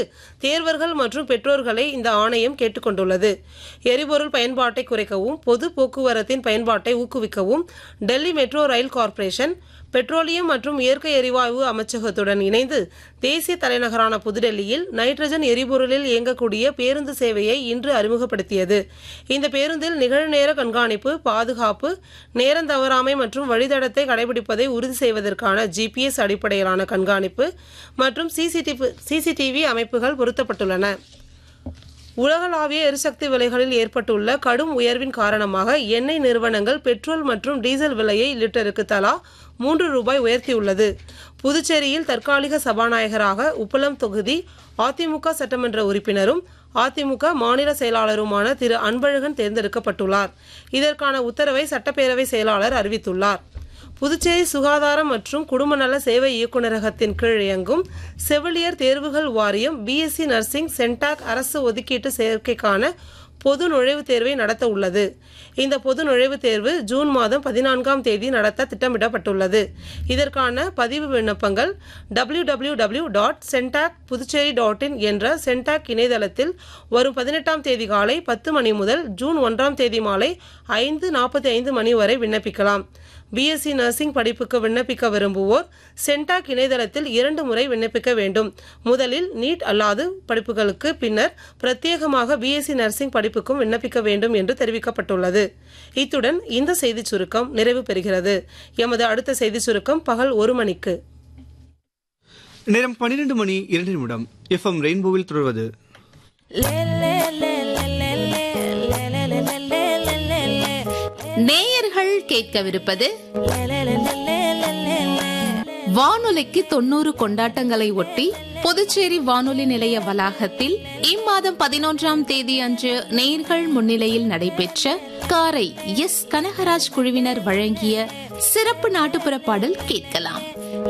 தேர்வர்கள் மற்றும் பெற்றோர்களை இந்த ஆணையம் கேட்டுக்கொண்டுள்ளது எரிபொருள் பயன்பாட்டை குறைக்கவும் பொது போக்குவரத்தின் பயன்பாட்டை ஊக்குவிக்கவும் Delhi metro rail corporation petroleum மற்றும் இயற்கை எரிவாயு அமைச்சகத்துடன் இணைந்து தேசிய தலைநகரான புதுடெல்லியில் நைட்ரஜன் எரிபொருளில் இயங்கக்கூடிய பேருந்து சேவையை இன்று அறிமுகப்படுத்தியது இந்த பேருந்தில் நிகழ்நேர கண்காணிப்பு பாதுகாப்பு நேரம் தவறாமை மற்றும் வழித்தடத்தை கடைபிடிப்பதை உறுதி செய்வதற்கான ஜிபிஎஸ் அடிப்படையிலான கண்காணிப்பு மற்றும் சிசிடிவி சிசிடிவி அமைப்புகள் பொருத்தப்பட்டுள்ளன உலகளாவிய எரிசக்தி விலைகளில் ஏற்பட்டுள்ள கடும் உயர்வின் காரணமாக எண்ணெய் நிறுவனங்கள் பெட்ரோல் மற்றும் டீசல் விலையை லிட்டருக்கு தலா மூன்று ரூபாய் உயர்த்தியுள்ளது புதுச்சேரியில் தற்காலிக சபாநாயகராக உப்பளம் தொகுதி அதிமுக சட்டமன்ற உறுப்பினரும் அதிமுக மாநில செயலாளருமான திரு அன்பழகன் தேர்ந்தெடுக்கப்பட்டுள்ளார் இதற்கான உத்தரவை சட்டப்பேரவை செயலாளர் அறிவித்துள்ளார் புதுச்சேரி சுகாதாரம் மற்றும் குடும்ப நல சேவை இயக்குநரகத்தின் கீழ் இயங்கும் செவிலியர் தேர்வுகள் வாரியம் பிஎஸ்சி நர்சிங் சென்டாக் அரசு ஒதுக்கீட்டு சேர்க்கைக்கான பொது நுழைவுத் தேர்வை நடத்த உள்ளது இந்த பொது நுழைவுத் தேர்வு ஜூன் மாதம் பதினான்காம் தேதி நடத்த திட்டமிடப்பட்டுள்ளது இதற்கான பதிவு விண்ணப்பங்கள் W W W dot Centac Puducherry dot in என்ற சென்டாக் இணையதளத்தில் வரும் பதினெட்டாம் தேதி காலை பத்து மணி முதல் ஜூன் ஒன்றாம் தேதி மாலை ஐந்து நாற்பத்தி ஐந்து மணி வரை விண்ணப்பிக்கலாம் பிஎஸ்சி நர்சிங் படிப்புக்கு விண்ணப்பிக்க விரும்புவோர் சென்டாக் இணையதளத்தில் இரண்டு முறை விண்ணப்பிக்க வேண்டும் முதலில் நீட் அல்லாது படிப்புகளுக்கு பின்னர் பிரத்யேகமாக பிஎஸ்சி நர்சிங் படிப்புக்கும் விண்ணப்பிக்க வேண்டும் என்று தெரிவிக்கப்பட்டுள்ளது இத்துடன் இந்த செய்திச் சுருக்கம் நிறைவு பெறுகிறது எமது அடுத்த செய்திச் சுருக்கம் பகல் ஒரு மணிக்கு நேரம் பன்னிரண்டு மணி இரண்டு நிமிடம் எஃப்எம் ரெயின்போவில் தொடர்வது நேயர்கள் கேட்கவிருப்பது வானொலிக்கு தொண்ணூறு கொண்டாட்டங்களை ஒட்டி புதுச்சேரி வானொலி நிலைய வளாகத்தில் இம்மாதம் பதினொன்றாம் தேதி அன்று நேயர்கள் முன்னிலையில் நடைபெற்ற காரை எஸ் கனகராஜ் குழுவினர் வழங்கிய சிறப்பு நாட்டுப்புற பாடல் கேட்கலாம்